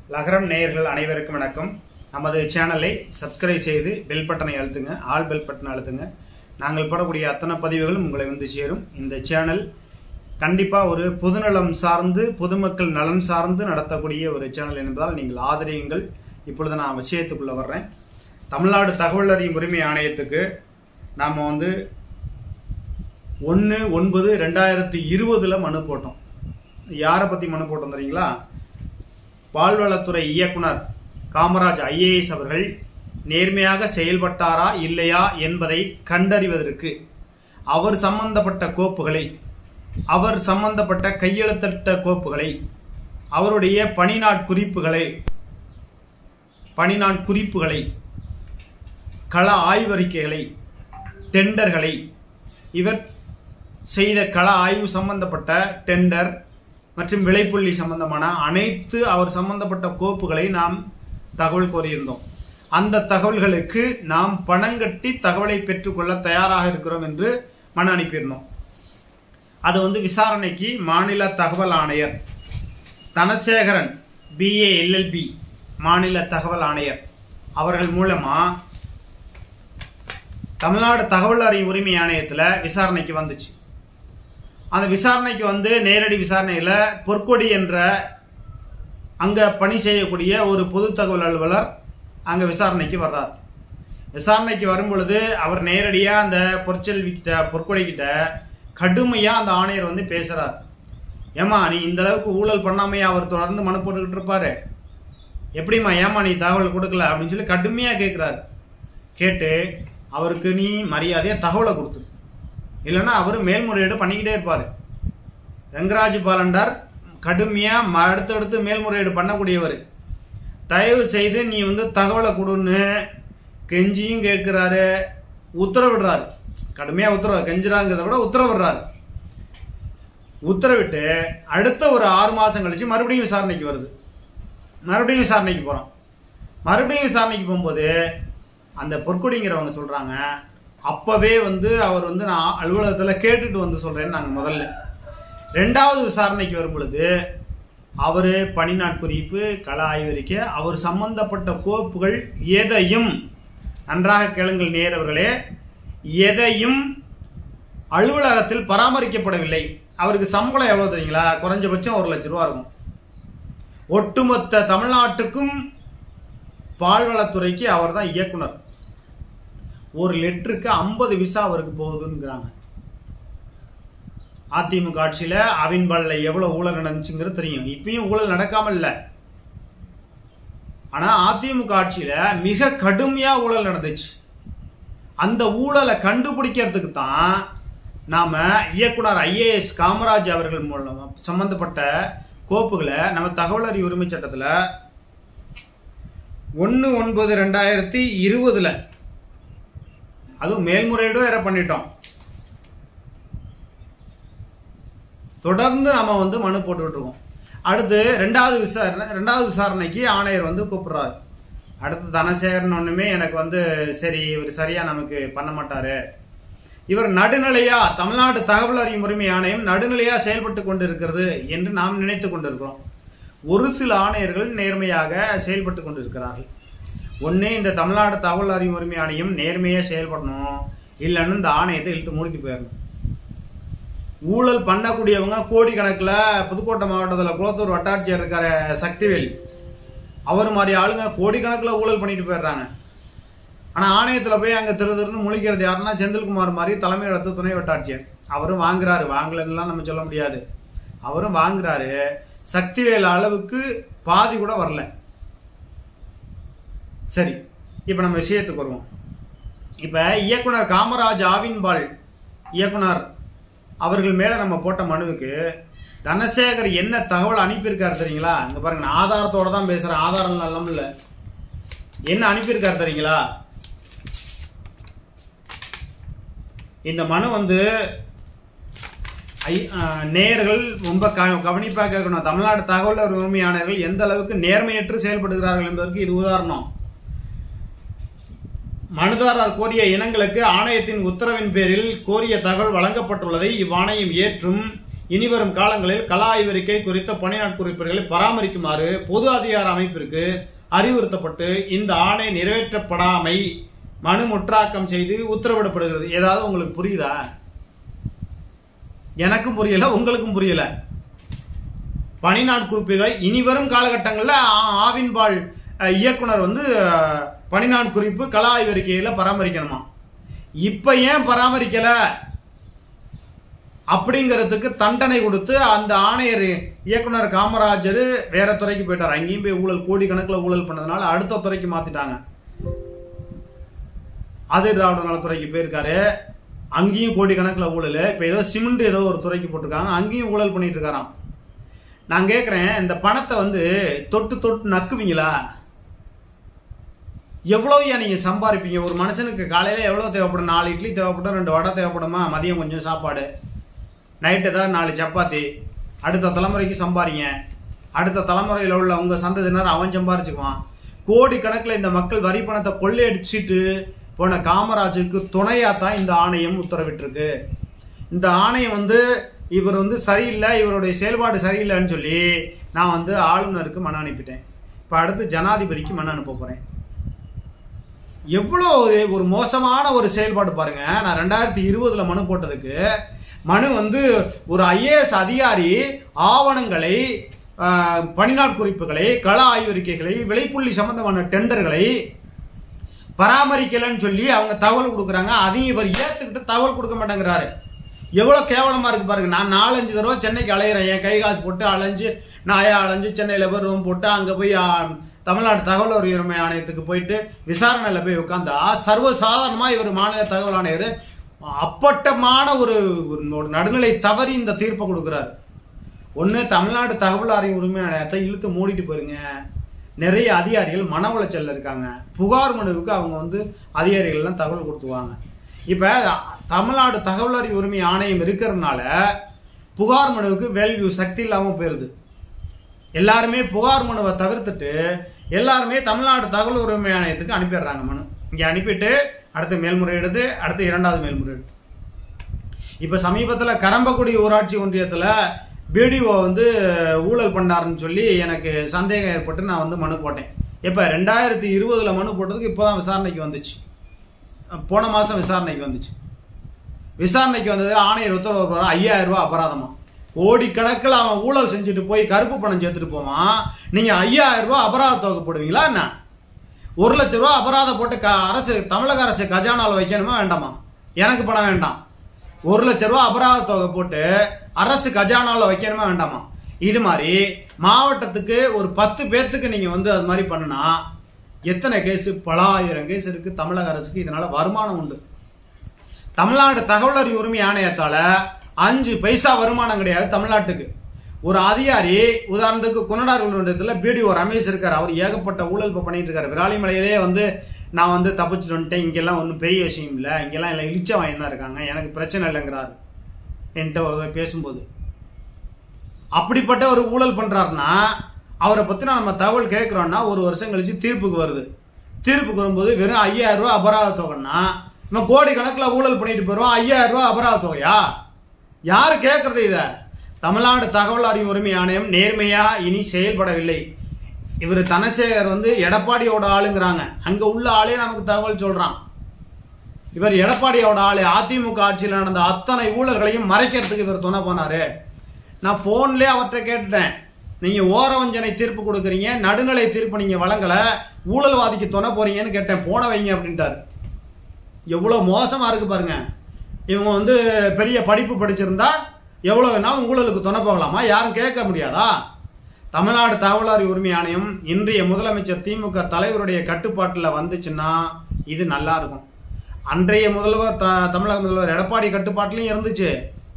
லகரம் நேயர்கள் அனைவருக்கும் வணக்கம் நமது சேனலை சப்ஸ்கிரைப் செய்து பெல் பட்டனை அழுத்துங்க ஆல் பெல் பட்டனை அழுத்துங்க நாங்கள் போடக்கூடிய அத்தனை பதிவுகளும் உங்களை வந்து சேரும் இந்த சேனல் கண்டிப்பாக ஒரு பொதுநலம் சார்ந்து பொதுமக்கள் நலன் சார்ந்து நடத்தக்கூடிய ஒரு சேனல் என்பதால் நீங்கள் ஆதரியுங்கள் இப்பொழுது நான் விஷயத்துக்குள்ள வர்றேன் தமிழ்நாடு தகவல் அறியும் உரிமை ஆணையத்துக்கு நாம் வந்து ஒன்று ஒன்பது ரெண்டாயிரத்தி இருபதில் மனு போட்டோம் யாரை பற்றி மனு போட்டோம் தெரியுங்களா பால்வளத்துறை இயக்குனர் காமராஜ் ஐஏஎஸ் அவர்கள் நேர்மையாக செயல்பட்டாரா இல்லையா என்பதை கண்டறிவதற்கு அவர் சம்பந்தப்பட்ட கோப்புகளை அவர் சம்பந்தப்பட்ட கையெழுத்திட்ட கோப்புகளை அவருடைய பணிநாட் குறிப்புகளை பணிநாட் குறிப்புகளை கள ஆய்வறிக்கைகளை டெண்டர்களை இவர் செய்த கள ஆய்வு சம்பந்தப்பட்ட டெண்டர் மற்றும் விளைப்புள்ளி சம்பந்தமான அனைத்து அவர் சம்பந்தப்பட்ட கோப்புகளை நாம் தகவல் கோரியிருந்தோம் அந்த தகவல்களுக்கு நாம் பணம் கட்டி தகவலை பெற்றுக்கொள்ள தயாராக இருக்கிறோம் என்று மனு அனுப்பியிருந்தோம் அது வந்து விசாரணைக்கு மாநில தகவல் ஆணையர் தனசேகரன் பிஏ எல்எல்பி மாநில தகவல் ஆணையர் அவர்கள் மூலமா தமிழ்நாடு தகவல் அறிவு உரிமை ஆணையத்தில் விசாரணைக்கு வந்துச்சு அந்த விசாரணைக்கு வந்து நேரடி விசாரணையில் பொற்கொடி என்ற அங்கே பணி செய்யக்கூடிய ஒரு பொது தகவல் அலுவலர் அங்கே விசாரணைக்கு வர்றார் விசாரணைக்கு வரும் பொழுது அவர் நேரடியாக அந்த பொற்செல்வி கிட்ட பொற்கொடி கிட்ட கடுமையாக அந்த ஆணையர் வந்து பேசுகிறார் ஏமா நீ இந்த அளவுக்கு ஊழல் பண்ணாமையா அவர் தொடர்ந்து மனு போட்டுக்கிட்டு இருப்பாரு எப்படிம்மா ஏமா நீ தகவல் கொடுக்கல அப்படின்னு சொல்லி கடுமையாக கேட்குறாரு கேட்டு அவருக்கு நீ மரியாதையாக தகவலை கொடுத்து இல்லைன்னா அவர் மேல்முறையீடு பண்ணிக்கிட்டே இருப்பார் ரங்கராஜ் பாலண்டார் கடுமையாக அடுத்தடுத்து மேல்முறையீடு பண்ணக்கூடியவர் தயவு செய்து நீ வந்து தகவலை கொடுன்னு கெஞ்சியும் கேட்குறாரு உத்தரவிடுறாரு கடுமையாக உத்தரவு கெஞ்சுறாங்கிறத விட உத்தரவிடுறாரு உத்தரவிட்டு அடுத்த ஒரு ஆறு மாதம் கழிச்சு மறுபடியும் விசாரணைக்கு வருது மறுபடியும் விசாரணைக்கு போகிறோம் மறுபடியும் விசாரணைக்கு போகும்போது அந்த பொற்கொடிங்கிறவங்க சொல்கிறாங்க அப்போவே வந்து அவர் வந்து நான் அலுவலகத்தில் கேட்டுட்டு வந்து சொல்கிறேன்னு நாங்கள் முதல்ல ரெண்டாவது விசாரணைக்கு வரும் பொழுது அவர் பணிநாட் குறிப்பு கள ஆய்வறிக்கை அவர் சம்பந்தப்பட்ட கோப்புகள் எதையும் நன்றாக கேளுங்கள் நேரவர்களே எதையும் அலுவலகத்தில் பராமரிக்கப்படவில்லை அவருக்கு சம்பளம் எவ்வளோ தெரியுங்களா குறைஞ்சபட்சம் ஒரு லட்ச ரூபா இருக்கும் ஒட்டுமொத்த தமிழ்நாட்டுக்கும் பால்வளத்துறைக்கு அவர் தான் இயக்குனர் ஒரு லெட்டருக்கு ஐம்பது விசா அவருக்கு போகுதுங்கிறாங்க அதிமுக ஆட்சியில் அவின்பால்ல எவ்வளோ ஊழல் நடந்துச்சுங்கிறது தெரியும் இப்பயும் ஊழல் நடக்காமல் இல்லை ஆனால் அதிமுக ஆட்சியில் மிக கடுமையாக ஊழல் நடந்துச்சு அந்த ஊழலை கண்டுபிடிக்கிறதுக்கு தான் நாம் இயக்குனர் ஐஏஎஸ் காமராஜ் அவர்கள் மூலம் சம்பந்தப்பட்ட கோப்புகளை நம்ம தகவல் அறிவு உரிமை சட்டத்தில் ஒன்று ஒன்பது ரெண்டாயிரத்தி இருபதில் அதுவும் மேல்முறையீடும் வேற பண்ணிட்டோம் தொடர்ந்து நம்ம வந்து மனு போட்டுக்கிட்டு இருக்கோம் அடுத்து ரெண்டாவது விசாரணை ரெண்டாவது விசாரணைக்கு ஆணையர் வந்து கூப்பிடுறாரு அடுத்து தனசேகரன் ஒன்றுமே எனக்கு வந்து சரி இவர் சரியா நமக்கு பண்ண மாட்டாரு இவர் நடுநிலையா தமிழ்நாடு தகவல் அறியும் உரிமை ஆணையம் நடுநிலையா செயல்பட்டு கொண்டு இருக்கிறது என்று நாம் நினைத்து கொண்டிருக்கிறோம் ஒரு சில ஆணையர்கள் நேர்மையாக செயல்பட்டு கொண்டிருக்கிறார்கள் ஒன்று இந்த தமிழ்நாடு தகவல் அறிவு உரிமை ஆணையம் நேர்மையாக செயல்படணும் இல்லைன்னு இந்த ஆணையத்தை இழுத்து மூடிட்டு போயிடணும் ஊழல் பண்ணக்கூடியவங்க கோடிக்கணக்கில் புதுக்கோட்டை மாவட்டத்தில் குளத்தூர் வட்டாட்சியர் இருக்கிற சக்திவேல் அவர் மாதிரி ஆளுங்க கோடிக்கணக்கில் ஊழல் பண்ணிட்டு போயிடுறாங்க ஆனால் ஆணையத்தில் போய் அங்கே திரு திருன்னு முழிக்கிறது யாருன்னா செந்தில்குமார் மாதிரி தலைமை இடத்து துணை வட்டாட்சியர் அவரும் வாங்குறாரு வாங்கலன்னுலாம் நம்ம சொல்ல முடியாது அவரும் வாங்குறாரு சக்திவேல் அளவுக்கு பாதி கூட வரல சரி இப்போ நம்ம விஷயத்துக்கு வருவோம் இப்போ இயக்குனர் காமராஜ் ஆவின்பால் இயக்குனர் அவர்கள் மேலே நம்ம போட்ட மனுவுக்கு தனசேகர் என்ன தகவல் அனுப்பியிருக்காரு தெரியுங்களா இங்கே பாருங்க நான் ஆதாரத்தோட தான் பேசுகிறேன் ஆதாரம் நல்லம் இல்லை என்ன அனுப்பியிருக்காரு தெரியுங்களா இந்த மனு வந்து ஐ நேயர்கள் ரொம்ப க கவனிப்பாக கேட்கணும் தமிழ்நாடு தகவல் உரிமையாளர்கள் எந்த அளவுக்கு நேர்மையற்று செயல்படுகிறார்கள் என்பதற்கு இது உதாரணம் மனுதாரர் கோரிய இனங்களுக்கு ஆணையத்தின் உத்தரவின் பேரில் கோரிய தகவல் வழங்கப்பட்டுள்ளதை இவ்வாணையம் ஏற்றும் இனிவரும் காலங்களில் கலா ஆய்வறிக்கை குறித்த பணியாட் குறிப்புகளை பராமரிக்குமாறு பொது அதிகார அமைப்பிற்கு அறிவுறுத்தப்பட்டு இந்த ஆணை நிறைவேற்றப்படாமை மனு முற்றாக்கம் செய்து உத்தரவிடப்படுகிறது ஏதாவது உங்களுக்கு புரியுதா எனக்கும் புரியல உங்களுக்கும் புரியல பணிநாட் குறிப்புகளை இனிவரும் காலகட்டங்களில் ஆ- ஆவின்பால் அஹ், இயக்குனர் வந்து அஹ், பணிநாட் குறிப்பு கலா ஆய்வறிக்கையில பராமரிக்கணுமா இப்ப ஏன் பராமரிக்கல அப்படிங்கிறதுக்கு தண்டனை கொடுத்து அந்த ஆணையர் இயக்குனர் காமராஜர் வேற துறைக்கு போயிட்டார் அங்கேயும் போய் ஊழல் கோடிக்கணக்கில் ஊழல் பண்ணதுனால அடுத்த துறைக்கு மாத்திட்டாங்க ஆதிர் திராவிட நலத்துறைக்கு போயிருக்காரு அங்கேயும் கோடிக்கணக்கில் ஊழல் இப்போ ஏதோ சிமெண்ட் ஏதோ ஒரு துறைக்கு போட்டிருக்காங்க அங்கேயும் ஊழல் பண்ணிட்டு இருக்காராம் நான் கேட்குறேன் இந்த பணத்தை வந்து தொட்டு தொட்டு நக்குவீங்களா எவ்வளோயா நீங்கள் சம்பாதிப்பீங்க ஒரு மனுஷனுக்கு காலையில் எவ்வளோ தேவைப்படும் நாலு இட்லி தேவைப்படும் ரெண்டு வடை தேவைப்படுமா மதியம் கொஞ்சம் சாப்பாடு நைட்டு ஏதாவது நாலு சப்பாத்தி அடுத்த தலைமுறைக்கு சம்பாரிங்க அடுத்த தலைமுறையில் உள்ள உங்கள் சந்ததியினர் அவன் சம்பாரிச்சுக்குவான் கோடி கணக்கில் இந்த மக்கள் வரி பணத்தை கொள்ளையடிச்சிட்டு போன காமராஜருக்கு துணையாக தான் இந்த ஆணையம் உத்தரவிட்டிருக்கு இந்த ஆணையம் வந்து இவர் வந்து சரியில்லை இவருடைய செயல்பாடு சரியில்லைன்னு சொல்லி நான் வந்து ஆளுநருக்கு மனு அனுப்பிட்டேன் இப்போ அடுத்து ஜனாதிபதிக்கு மனு அனுப்ப போகிறேன் எவ்வளோ ஒரு ஒரு மோசமான ஒரு செயல்பாடு பாருங்க நான் ரெண்டாயிரத்தி இருபதுல மனு போட்டதுக்கு மனு வந்து ஒரு ஐஏஎஸ் அதிகாரி ஆவணங்களை ஆஹ், பணிநாள் குறிப்புகளை கள ஆய்வறிக்கைகளை விளைப்புள்ளி சம்பந்தமான டெண்டர்களை பராமரிக்கலைன்னு சொல்லி அவங்க தகவல் கொடுக்குறாங்க அதையும் இவர் ஏத்துக்கிட்டு தகவல் கொடுக்க மாட்டேங்கிறாரு எவ்வளோ கேவலமா இருக்கு பாருங்க நான் நாலஞ்சு தடவை சென்னைக்கு அலையிறேன் என் கை காசு போட்டு அலைஞ்சு நாயா அலைஞ்சு சென்னையில் போய் ரூம் போட்டு அங்கே போய் ஆ, தமிழ்நாடு தகவல் உரிமை ஆணையத்துக்கு போயிட்டு விசாரணையில் போய் உட்காந்தா சர்வசாதாரணமாக இவர் மாநில தகவல் ஆணையர் அப்பட்டமான ஒரு ஒரு நடுநிலை தவறி இந்த தீர்ப்பை கொடுக்குறாரு ஒன்று தமிழ்நாடு தகவல் அறிவு உரிமை ஆணையத்தை இழுத்து மூடிட்டு போயிருங்க நிறைய அதிகாரிகள் மன உளைச்சல்ல இருக்காங்க புகார் மனுவுக்கு அவங்க வந்து அதிகாரிகள்லாம் தகவல் கொடுத்துவாங்க இப்போ தமிழ்நாடு தகவல் அறிவு உரிமை ஆணையம் இருக்கிறதுனால புகார் மனுவுக்கு வேல்வியூ சக்தி இல்லாமல் போயிடுது எல்லாருமே புகார் மனுவை தவிர்த்துட்டு எல்லாருமே தமிழ்நாடு தகவல் உரிமை ஆணையத்துக்கு அனுப்பிடுறாங்க மனு இங்கே அனுப்பிட்டு அடுத்து மேல்முறையீடு அடுத்து இரண்டாவது மேல்முறையீடு இப்போ சமீபத்தில் கரம்பக்குடி ஊராட்சி ஒன்றியத்தில் பிடிஓ வந்து ஊழல் பண்ணாருன்னு சொல்லி எனக்கு சந்தேகம் ஏற்பட்டு நான் வந்து மனு போட்டேன் இப்போ ரெண்டாயிரத்தி இருபதுல மனு போட்டதுக்கு இப்போ தான் விசாரணைக்கு வந்துச்சு போன மாதம் விசாரணைக்கு வந்துச்சு விசாரணைக்கு வந்தது ஆணையர் உத்தரவு போகிறான் ஐயாயிரம் ரூபாய் அபராதமா கோடிக்கணக்கில் அவன் ஊழல் செஞ்சுட்டு போய் கருப்பு பணம் சேர்த்துட்டு போவான் நீங்கள் ஐயாயிரம் ரூபாய் அபராத தொகை போடுவீங்களா என்ன ஒரு லட்ச ரூபா அபராதம் போட்டு க அரசு தமிழக அரசு கஜானாவில் வைக்கணுமா வேண்டாமா எனக்கு பணம் வேண்டாம் ஒரு லட்ச ரூபா அபராத தொகை போட்டு அரசு கஜானாவில் வைக்கணுமா வேண்டாமா இது மாதிரி மாவட்டத்துக்கு ஒரு பத்து பேர்த்துக்கு நீங்கள் வந்து அது மாதிரி பண்ணுனா எத்தனை கேஸு பல ஆயிரம் கேஸ் இருக்கு தமிழக அரசுக்கு இதனால வருமானம் உண்டு தமிழ்நாடு தகவல் அறிவு உரிமை ஆணையத்தால அஞ்சு பைசா வருமானம் கிடையாது தமிழ்நாட்டுக்கு ஒரு அதிகாரி உதாரணத்துக்கு குன்னடார்கள் பிடிஓ ரமேஷ் இருக்கார் அவர் ஏகப்பட்ட ஊழல் இப்போ பண்ணிட்டு இருக்காரு விராலிமலையிலே வந்து நான் வந்து தப்பிச்சுட்டு வந்துட்டேன் இங்கெல்லாம் ஒன்றும் பெரிய விஷயம் இல்லை இங்கெல்லாம் எல்லாம் இழிச்ச வாங்கி தான் இருக்காங்க எனக்கு பிரச்சனை இல்லைங்கிறாரு என்கிட்ட ஒரு தடவை பேசும்போது அப்படிப்பட்ட ஒரு ஊழல் பண்றாருன்னா அவரை பத்தின நம்ம தகவல் கேட்குறோம்னா ஒரு வருஷம் கழிச்சு தீர்ப்புக்கு வருது தீர்ப்புக்கு வரும்போது வெறும் ஐயாயிரம் ரூபாய் அபராத தொகைன்னா இவன் கோடி கணக்கில் ஊழல் பண்ணிட்டு போயிடுவான் ஐயாயிரம் ரூபாய் அபராத தொகையா யார் கேட்கறது இதை தமிழ்நாடு தகவல் அறிவு உரிமை ஆணையம் நேர்மையா இனி செயல்படவில்லை இவர் தனசேகர் வந்து எடப்பாடியோட ஆளுங்கிறாங்க அங்க உள்ள ஆளே நமக்கு தகவல் சொல்றான் இவர் எடப்பாடியோட ஆளு அதிமுக ஆட்சியில் நடந்த அத்தனை ஊழல்களையும் மறைக்கிறதுக்கு இவர் துணை போனாரு நான் போன்லயே அவர்கிட்ட கேட்டுட்டேன் நீங்க ஓரவஞ்சனை தீர்ப்பு கொடுக்குறீங்க நடுநிலை தீர்ப்பு நீங்க வழங்கல ஊழல்வாதிக்கு துணை போறீங்கன்னு கேட்டேன் போன வைங்க அப்படின்ட்டாரு எவ்வளவு மோசமா இருக்கு பாருங்க இவங்க வந்து பெரிய படிப்பு படிச்சிருந்தா எவ்வளவு வேணாலும் ஊழலுக்கு துணை போகலாமா யாரும் கேட்க முடியாதா தமிழ்நாடு தகவல் அறிவு உரிமை ஆணையம் இன்றைய முதலமைச்சர் திமுக தலைவருடைய கட்டுப்பாட்டில் வந்துச்சுன்னா இது நல்லா இருக்கும் அன்றைய முதல்வர் த தமிழக முதல்வர் எடப்பாடி கட்டுப்பாட்டிலையும் இருந்துச்சு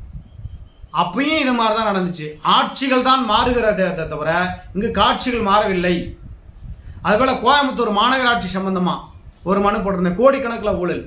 அப்பயும் இது மாதிரி தான் நடந்துச்சு ஆட்சிகள் தான் மாறுகிறதே தவிர இங்கு காட்சிகள் மாறவில்லை அதுபோல கோயம்புத்தூர் மாநகராட்சி சம்பந்தமா ஒரு மனு போட்டிருந்தேன் கோடிக்கணக்கில் ஊழல்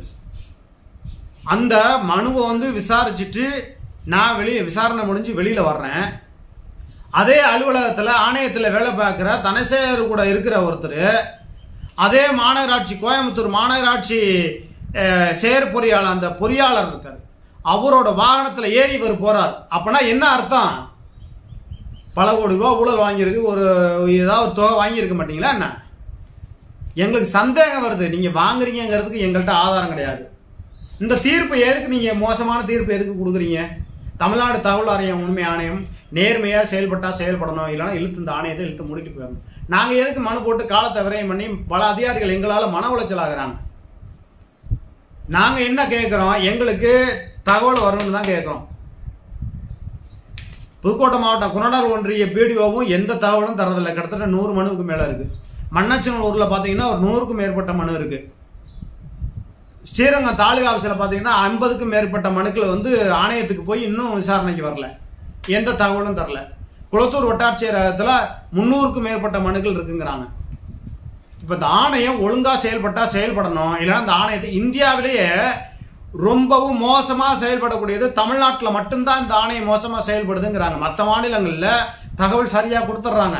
அந்த மனுவை வந்து விசாரிச்சுட்டு நான் வெளியே விசாரணை முடிஞ்சு வெளியில வர்றேன் அதே அலுவலகத்தில் ஆணையத்தில் வேலை பார்க்குற தனசேகர் கூட இருக்கிற ஒருத்தர் அதே மாநகராட்சி கோயம்புத்தூர் மாநகராட்சி அஹ், செயற் பொறியாளர் அந்த பொறியாளர் இருக்கார் அவரோட வாகனத்துல ஏறி இவர் போறார் அப்பனா என்ன அர்த்தம் பல கோடி ரூபா ஊழல் வாங்கியிருக்கு ஒரு ஏதாவது ஒரு தொகை வாங்கியிருக்க மாட்டீங்களா என்ன எங்களுக்கு சந்தேகம் வருது நீங்க வாங்குறீங்கிறதுக்கு எங்கள்கிட்ட ஆதாரம் கிடையாது இந்த தீர்ப்பு எதுக்கு நீங்க மோசமான தீர்ப்பு எதுக்கு கொடுக்குறீங்க தமிழ்நாடு தகவல் ஆணையம் உண்மை ஆணையம் நேர்மையா செயல்பட்டா செயல்படணும் இல்லைன்னா இழுத்து இந்த ஆணையத்தை இழுத்து முடிட்டு போயிடணும் நாங்க எதுக்கு மனு போட்டு காலத்தை விரயம் பண்ணி பல அதிகாரிகள் எங்களால மன உளைச்சல் ஆகுறாங்க நாங்க என்ன கேட்கிறோம் எங்களுக்கு தகவல் வரணும்னு தான் கேட்கிறோம் புதுக்கோட்டை மாவட்டம் குணடால் ஒன்றிய பிடிஓவும் எந்த தகவலும் தரதில்லை கிட்டத்தட்ட நூறு மனுவுக்கு மேல இருக்கு மண்ணச்சனூர்ல பாத்தீங்கன்னா ஒரு நூறுக்கும் மேற்பட்ட மனு இருக்கு ஸ்ரீரங்கம் தாலுகா ஆஃபீஸில் பார்த்தீங்கன்னா ஐம்பதுக்கும் மேற்பட்ட மனுக்கள் வந்து ஆணையத்துக்கு போய் இன்னும் விசாரணைக்கு வரல எந்த தகவலும் தரல குளத்தூர் வட்டாட்சியரகத்தில் முந்நூறுக்கும் மேற்பட்ட மனுக்கள் இருக்குங்கிறாங்க இப்போ இந்த ஆணையம் ஒழுங்காக செயல்பட்டா செயல்படணும் இல்லைன்னா இந்த ஆணையத்தை இந்தியாவிலேயே ரொம்பவும் மோசமாக செயல்படக்கூடியது தமிழ்நாட்டில் மட்டும்தான் இந்த ஆணையம் மோசமாக செயல்படுதுங்கிறாங்க மற்ற மாநிலங்களில் தகவல் சரியாக கொடுத்துட்றாங்க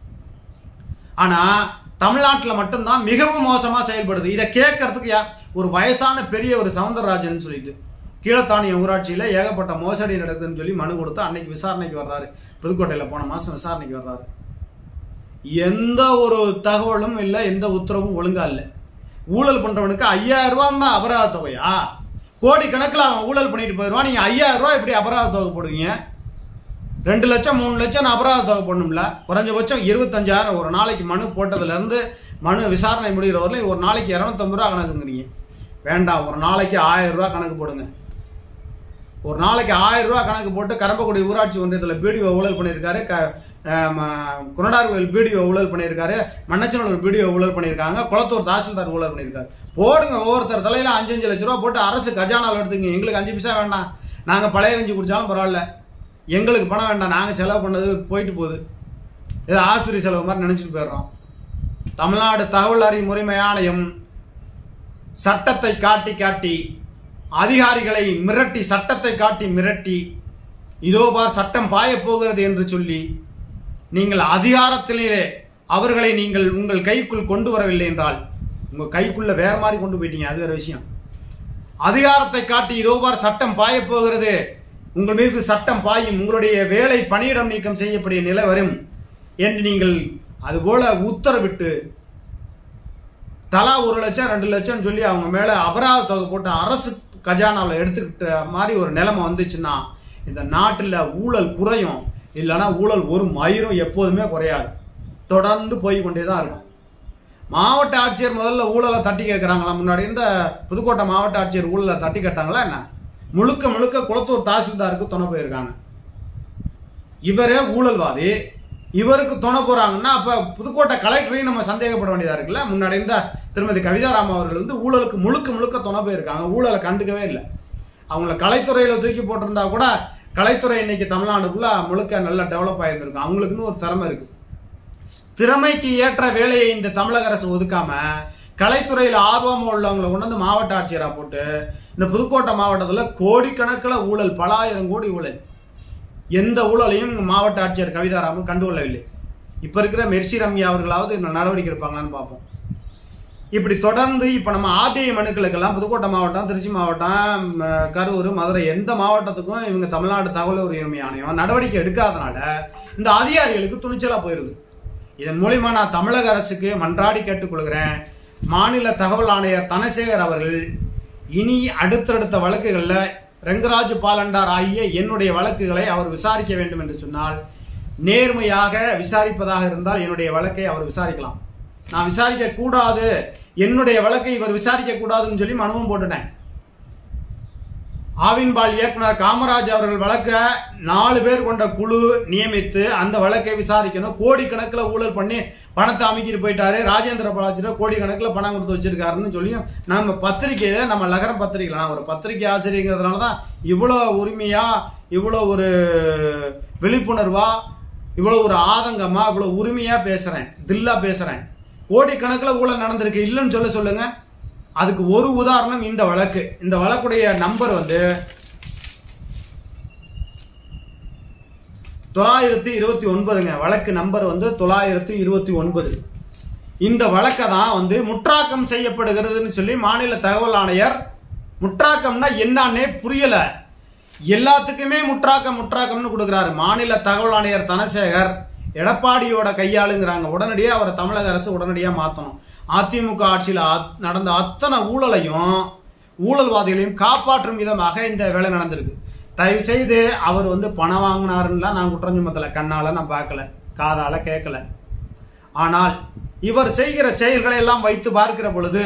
ஆனால் தமிழ்நாட்டில் மட்டும்தான் மிகவும் மோசமாக செயல்படுது இதை கேட்கறதுக்கு யா ஒரு வயசான பெரிய ஒரு சவுந்தரராஜன் சொல்லிட்டு கீழத்தானிய ஊராட்சியில் ஏகப்பட்ட மோசடி நடக்குதுன்னு சொல்லி மனு கொடுத்து அன்னைக்கு விசாரணைக்கு வர்றாரு புதுக்கோட்டையில் போன மாதம் விசாரணைக்கு வர்றாரு எந்த ஒரு தகவலும் இல்லை எந்த உத்தரவும் ஒழுங்கா இல்லை ஊழல் பண்றவனுக்கு ஐயாயிரம் ரூபா தான் அபராத தொகையா கோடி கணக்கில் அவன் ஊழல் பண்ணிட்டு போயிடுவான் நீங்க ஐயாயிரம் ரூபா எப்படி அபராத தொகை போடுவீங்க ரெண்டு லட்சம் மூணு லட்சம் நான் அபராத தொகை போடணும்ல குறைஞ்சபட்சம் இருபத்தஞ்சாயிரம் ஒரு நாளைக்கு மனு போட்டதுல இருந்து மனு விசாரணை முடிகிற வரலையும் ஒரு நாளைக்கு இரநூத்தம்பது ரூபா கணக்குங்கிறீங்க வேண்டாம் ஒரு நாளைக்கு ஆயிரம் ரூபா கணக்கு போடுங்க ஒரு நாளைக்கு ஆயிரம் ரூபா கணக்கு போட்டு கரம்பக்குடி ஊராட்சி ஒன்றியத்தில் பிடிஓ ஊழல் பண்ணியிருக்காரு க குணடார் கோயில் பிடிஓ ஊழல் பண்ணியிருக்காரு மண்ணச்சனூர் பிடிஓ ஊழல் பண்ணியிருக்காங்க குளத்தூர் தாசில்தார் ஊழல் பண்ணியிருக்காரு போடுங்க ஒவ்வொருத்தர் தலையில அஞ்சு அஞ்சு லட்ச ரூபா போட்டு அரசு கஜானாவில் எடுத்துங்க எங்களுக்கு அஞ்சு பைசா வேண்டாம் நாங்கள் பழைய கஞ்சி குடிச்சாலும் பரவாயில்ல எங்களுக்கு பணம் வேண்டாம் நாங்கள் செலவு பண்ணது போயிட்டு போகுது இது ஆஸ்பத்திரி செலவு மாதிரி நினச்சிட்டு போயிடுறோம் தமிழ்நாடு தகவல் அறிவு முறைமை ஆணையம் சட்டத்தை காட்டி காட்டி அதிகாரிகளை மிரட்டி சட்டத்தை காட்டி மிரட்டி இதோ பார் சட்டம் பாயப் போகிறது என்று சொல்லி நீங்கள் அதிகாரத்திலே அவர்களை நீங்கள் உங்கள் கைக்குள் கொண்டு வரவில்லை என்றால் உங்க கைக்குள்ள வேற மாதிரி கொண்டு போயிட்டீங்க அது வேற விஷயம் அதிகாரத்தை காட்டி இதோ பார் சட்டம் பாயப் போகிறது உங்கள் மீது சட்டம் பாயும் உங்களுடைய வேலை பணியிடம் நீக்கம் செய்யப்படிய நிலை வரும் என்று நீங்கள் அதுபோல உத்தரவிட்டு தலா ஒரு லட்சம் ரெண்டு லட்சம் சொல்லி அவங்க மேல அபராத தொகை போட்டு அரசு கஜானாவில் எடுத்துக்கிட்ட மாதிரி ஒரு நிலைமை வந்துச்சுன்னா இந்த நாட்டில் ஊழல் குறையும் இல்லைன்னா ஊழல் ஒரு மயிரும் எப்போதுமே குறையாது தொடர்ந்து போய் கொண்டே தான் இருக்கும் மாவட்ட ஆட்சியர் முதல்ல ஊழலை தட்டி கேட்குறாங்களா முன்னாடி இருந்த புதுக்கோட்டை மாவட்ட ஆட்சியர் ஊழலை தட்டி கேட்டாங்களா என்ன முழுக்க முழுக்க குளத்தூர் தாசில்தாருக்கு துணை போயிருக்காங்க இவரே ஊழல்வாதி இவருக்கு துணை போறாங்கன்னா அப்ப புதுக்கோட்டை கலெக்டரையும் நம்ம சந்தேகப்பட வேண்டியதா இருக்குல்ல முன்னாடி இருந்த திருமதி கவிதாராம் அவர்கள் வந்து ஊழலுக்கு முழுக்க முழுக்க துணை போயிருக்காங்க ஊழலை கண்டுக்கவே இல்லை அவங்கள கலைத்துறையில தூக்கி போட்டிருந்தா கூட கலைத்துறை இன்னைக்கு தமிழ்நாடுக்குள்ள முழுக்க நல்லா டெவலப் ஆயிருந்திருக்கும் அவங்களுக்குன்னு ஒரு திறமை இருக்கு திறமைக்கு ஏற்ற வேலையை இந்த தமிழக அரசு ஒதுக்காம கலைத்துறையில் ஆர்வம் உள்ளவங்களை கொண்டு வந்து மாவட்ட ஆட்சியரா போட்டு இந்த புதுக்கோட்டை மாவட்டத்தில் கோடிக்கணக்கில் ஊழல் பல ஆயிரம் கோடி ஊழல் எந்த ஊழலையும் மாவட்ட ஆட்சியர் கவிதாராமன் கண்டுகொள்ளவில்லை இப்ப இருக்கிற மெர்சி ரம்யா அவர்களாவது இந்த நடவடிக்கை எடுப்பாங்களான்னு பார்ப்போம் இப்படி தொடர்ந்து இப்ப நம்ம ஆர்டிஐ மனுக்களுக்கெல்லாம் புதுக்கோட்டை மாவட்டம் திருச்சி மாவட்டம் ம, கரூர் மதுரை எந்த மாவட்டத்துக்கும் இவங்க தமிழ்நாடு தகவல் உரிமை ஆணையம் நடவடிக்கை எடுக்காதனால இந்த அதிகாரிகளுக்கு துணிச்சலா போயிருது இதன் மூலியமா நான் தமிழக அரசுக்கு மன்றாடி கேட்டுக்கொள்கிறேன் மாநில தகவல் ஆணையர் தனசேகர் அவர்கள் இனி அடுத்தடுத்த வழக்குகள்ல ரெங்கராஜ் பாலண்டார் ஆகிய என்னுடைய வழக்குகளை அவர் விசாரிக்க வேண்டும் என்று சொன்னால் நேர்மையாக விசாரிப்பதாக இருந்தால் என்னுடைய வழக்கை அவர் விசாரிக்கலாம் நான் விசாரிக்க கூடாது என்னுடைய வழக்கை இவர் விசாரிக்க கூடாதுன்னு சொல்லி மனுவும் போட்டுட்டேன் ஆவின்பால் இயக்குனர் காமராஜ் அவர்கள் வழக்க நாலு பேர் கொண்ட குழு நியமித்து அந்த வழக்கை விசாரிக்கணும் கோடிக்கணக்கில் ஊழல் பண்ணி பணத்தை அமைக்கிட்டு போயிட்டாரு ராஜேந்திர பாலாஜியில் கோடிக்கணக்கில் பணம் கொடுத்து வச்சிருக்காருன்னு சொல்லியும் நம்ம பத்திரிக்கையில நம்ம லகரம் பத்திரிக்கை நான் ஒரு பத்திரிக்கை ஆசிரியங்கிறதுனால தான் இவ்வளோ உரிமையா இவ்வளோ ஒரு விழிப்புணர்வா இவ்வளோ ஒரு ஆதங்கமா இவ்வளோ உரிமையா பேசுறேன் தில்லா பேசுறேன் கோடிக்கணக்கில் ஊழல் நடந்திருக்கு இல்லைன்னு சொல்ல சொல்லுங்க அதுக்கு ஒரு உதாரணம் இந்த வழக்கு இந்த வழக்குடைய நம்பர் வந்து தொள்ளாயிரத்தி இருபத்தி ஒன்பதுங்க வழக்கு நம்பர் வந்து தொள்ளாயிரத்தி இருபத்தி ஒன்பது இந்த வழக்கை தான் வந்து முற்றாக்கம் செய்யப்படுகிறதுன்னு சொல்லி மாநில தகவல் ஆணையர் முற்றாக்கம்னா என்னன்னே புரியல எல்லாத்துக்குமே முற்றாக்கம் முற்றாக்கம்னு கொடுக்குறாரு மாநில தகவல் ஆணையர் தனசேகர் எடப்பாடியோட கையாளுங்கிறாங்க உடனடியாக அவரை தமிழக அரசு உடனடியாக மாற்றணும் அதிமுக ஆட்சியில் அத்- நடந்த அத்தனை ஊழலையும் ஊழல்வாதிகளையும் காப்பாற்றும் விதமாக இந்த வேலை நடந்திருக்கு தயவு செய்து அவர் வந்து பணம் வாங்கினாருன்னா நான் குற்றம் சுமத்தல கண்ணால நான் பார்க்கல காதால கேட்கல ஆனால் இவர் செய்கிற செயல்களை எல்லாம் வைத்து பார்க்கிற பொழுது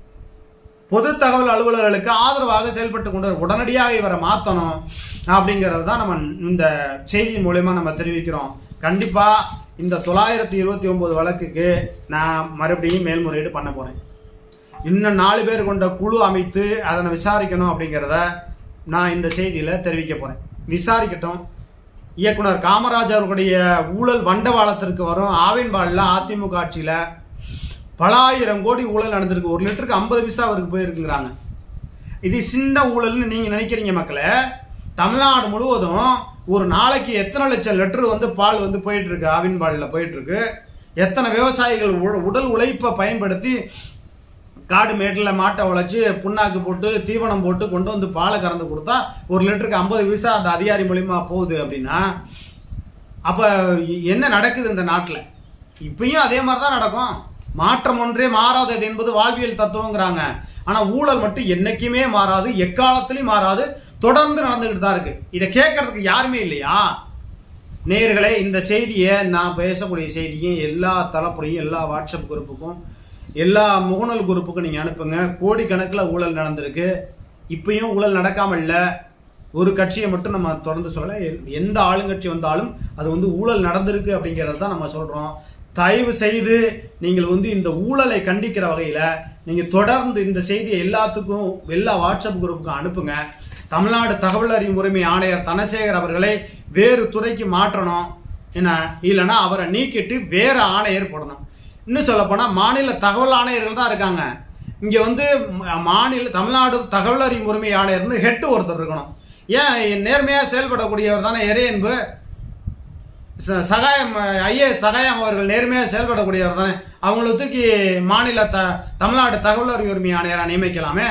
பொது தகவல் அலுவலர்களுக்கு ஆதரவாக செயல்பட்டு கொண்டு உடனடியாக இவரை மாற்றணும் அப்படிங்கிறது தான் நம்ம இந்த செய்தி மூலயமா நம்ம தெரிவிக்கிறோம் கண்டிப்பா இந்த தொள்ளாயிரத்தி இருபத்தி ஒன்பது வழக்குக்கு நான் மறுபடியும் மேல்முறையீடு பண்ண போறேன் இன்னும் நாலு பேர் கொண்ட குழு அமைத்து அதனை விசாரிக்கணும் அப்படிங்கிறத நான் இந்த செய்தியில தெரிவிக்க போறேன் விசாரிக்கட்டும் இயக்குனர் காமராஜ் அவர்களுடைய ஊழல் வண்டவாளத்திற்கு வரும் ஆவின்பாலில் அதிமுக ஆட்சியில பல ஆயிரம் கோடி ஊழல் நடந்திருக்கு ஒரு லிட்டருக்கு ஐம்பது பைசா அவருக்கு போயிருக்குங்கிறாங்க இது சின்ன ஊழல்னு நீங்க நினைக்கிறீங்க மக்களே தமிழ்நாடு முழுவதும் ஒரு நாளைக்கு எத்தனை லட்சம் லிட்டர் வந்து பால் வந்து போயிட்டு இருக்கு ஆவின் பாலில் போயிட்டு இருக்கு எத்தனை விவசாயிகள் உ- உடல் உழைப்பை பயன்படுத்தி காடு மேட்டில் மாட்டை உழைச்சி புண்ணாக்கு போட்டு தீவனம் போட்டு கொண்டு வந்து பாலை கறந்து கொடுத்தா ஒரு லிட்டருக்கு ஐம்பது பைசா அந்த அதிகாரி மூலியமா போகுது அப்படின்னா அப்ப என்ன நடக்குது இந்த நாட்டில் இப்பயும் அதே மாதிரி தான் நடக்கும் மாற்றம் ஒன்றே மாறாதது என்பது வாழ்வியல் தத்துவங்கிறாங்க ஆனா ஊழல் மட்டும் என்னைக்குமே மாறாது எக்காலத்திலையும் மாறாது தொடர்ந்து நடந்துகிட்டு தான் இருக்கு இதை கேட்கறதுக்கு யாருமே இல்லையா நேயர்களே இந்த செய்தியை நான் பேசக்கூடிய செய்தியும் எல்லா தளப்புறையும் எல்லா வாட்ஸ்அப் குரூப்புக்கும் எல்லா முகநூல் குரூப்புக்கும் நீங்கள் அனுப்புங்க கோடிக்கணக்கில் ஊழல் நடந்திருக்கு இப்பயும் ஊழல் நடக்காமல் இல்லை ஒரு கட்சியை மட்டும் நம்ம தொடர்ந்து சொல்லலை எ- எந்த ஆளுங்கட்சி வந்தாலும் அது வந்து ஊழல் நடந்திருக்கு அப்படிங்கிறது தான் நம்ம சொல்கிறோம் தயவு செய்து நீங்கள் வந்து இந்த ஊழலை கண்டிக்கிற வகையில் நீங்கள் தொடர்ந்து இந்த செய்தியை எல்லாத்துக்கும் எல்லா வாட்ஸ்அப் குரூப்புக்கும் அனுப்புங்க தமிழ்நாடு தகவல் அறியும் உரிமை ஆணையர் தனசேகர் அவர்களை வேறு துறைக்கு மாற்றணும் என்ன இல்லைன்னா அவரை நீக்கிட்டு வேற ஆணையர் போடணும் இன்னும் சொல்ல போனா மாநில தகவல் ஆணையர்கள் தான் இருக்காங்க இங்க வந்து ம- மாநில தமிழ்நாடு தகவல் அறியும் உரிமை ஆணையர்னு ஹெட் ஒருத்தர் இருக்கணும் ஏன் நேர்மையா செயல்படக்கூடியவர் தானே இறையன்பு ச- சகாயம் ஐஏஎஸ் சகாயம் அவர்கள் நேர்மையாக செயல்படக்கூடியவர் தானே அவங்களை தூக்கி மாநில த தமிழ்நாடு தகவல் அறிவு உரிமை ஆணையராக நியமிக்கலாமே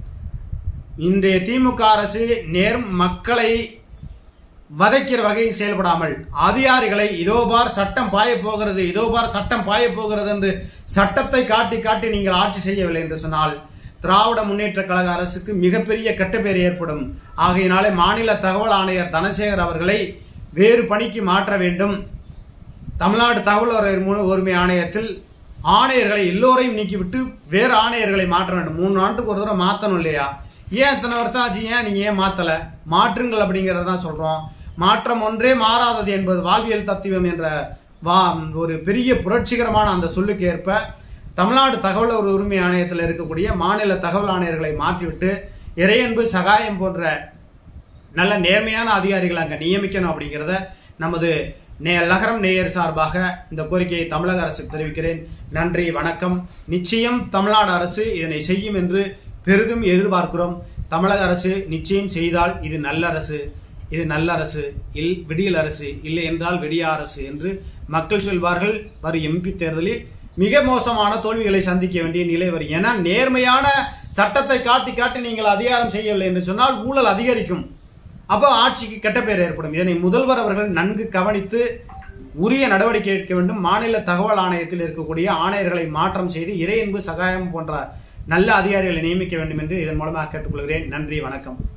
இன்றைய திமுக அரசு நேர் மக்களை வதைக்கிற வகையில் செயல்படாமல் அதிகாரிகளை இதோ பார் சட்டம் பாய போகிறது இதோ பார் சட்டம் பாய போகிறது என்று சட்டத்தை காட்டி காட்டி நீங்கள் ஆட்சி செய்யவில்லை என்று சொன்னால் திராவிட முன்னேற்ற கழக அரசுக்கு மிகப்பெரிய கெட்டப்பேர் ஏற்படும் ஆகையினாலே மாநில தகவல் ஆணையர் தனசேகர் அவர்களை வேறு பணிக்கு மாற்ற வேண்டும் தமிழ்நாடு தகவல் உறவு மு- உரிமை ஆணையத்தில் ஆணையர்களை எல்லோரையும் நீக்கிவிட்டு வேறு ஆணையர்களை மாற்ற வேண்டும் மூணு ஆண்டுக்கு ஒரு தடவை மாற்றணும் இல்லையா ஏன் இத்தனை வருஷம் ஆச்சு ஏன் நீங்க ஏன் மாத்தல மாற்றுங்கள் அப்படிங்கறத தான் சொல்றோம் மாற்றம் ஒன்றே மாறாதது என்பது வாழ்வியல் தத்துவம் என்ற வா ஒரு பெரிய புரட்சிகரமான அந்த சொல்லுக்கு ஏற்ப தமிழ்நாடு தகவல் ஒரு உரிமை ஆணையத்தில் இருக்கக்கூடிய மாநில தகவல் ஆணையர்களை மாற்றிவிட்டு இறையன்பு சகாயம் போன்ற நல்ல நேர்மையான அதிகாரிகளை அங்கே நியமிக்கணும் அப்படிங்கிறத நமது நே நகரம் நேயர் சார்பாக இந்த கோரிக்கையை தமிழக அரசுக்கு தெரிவிக்கிறேன் நன்றி வணக்கம் நிச்சயம் தமிழ்நாடு அரசு இதனை செய்யும் என்று பெரிதும் எதிர்பார்க்கிறோம் தமிழக அரசு நிச்சயம் செய்தால் இது நல்ல அரசு இது நல்ல அரசு இல் விடியல் அரசு இல்லை என்றால் விடிய அரசு என்று மக்கள் சொல்வார்கள் வரும் எம்பி தேர்தலில் மிக மோசமான தோல்விகளை சந்திக்க வேண்டிய நிலை வரும் ஏன்னா நேர்மையான சட்டத்தை காட்டி காட்டி நீங்கள் அதிகாரம் செய்யவில்லை என்று சொன்னால் ஊழல் அதிகரிக்கும் அப்போ ஆட்சிக்கு கெட்ட பேர் ஏற்படும் இதனை முதல்வர் அவர்கள் நன்கு கவனித்து உரிய நடவடிக்கை எடுக்க வேண்டும் மாநில தகவல் ஆணையத்தில் இருக்கக்கூடிய ஆணையர்களை மாற்றம் செய்து இறையன்பு சகாயம் போன்ற நல்ல அதிகாரிகளை நியமிக்க வேண்டும் என்று இதன் மூலமாக கேட்டுக்கொள்கிறேன் நன்றி வணக்கம்